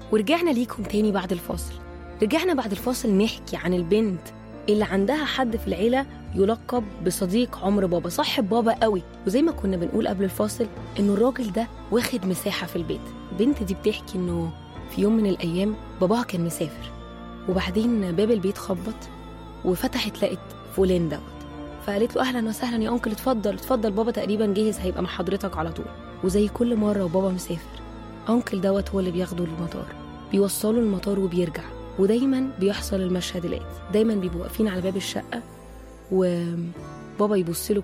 ورجعنا ليكم تاني بعد الفاصل رجعنا بعد الفاصل نحكي عن البنت اللي عندها حد في العيلة يلقب بصديق عمر بابا صاحب بابا قوي وزي ما كنا بنقول قبل الفاصل انه الراجل ده واخد مساحة في البيت البنت دي بتحكي انه في يوم من الايام باباها كان مسافر وبعدين باب البيت خبط وفتحت لقت فلان دوت فقالت له اهلا وسهلا يا انكل اتفضل اتفضل بابا تقريبا جهز هيبقى مع حضرتك على طول وزي كل مره وبابا مسافر انكل دوت هو اللي بياخده للمطار بيوصله المطار وبيرجع ودايما بيحصل المشهد الاتي دايما بيبقوا واقفين على باب الشقه وبابا يبص له